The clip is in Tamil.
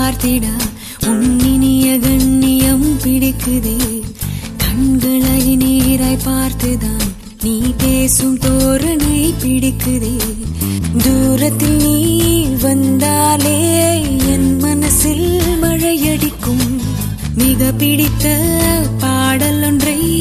பார்த்திட உன்னினிய கண்ணியம் பிடிக்குதே கண்களை நீராய் பார்த்துதான் நீ பேசும் தோரணை பிடிக்குதே தூரத்தில் நீ வந்தாலே என் மனசில் மழையடிக்கும் மிக பிடித்த பாடல் ஒன்றை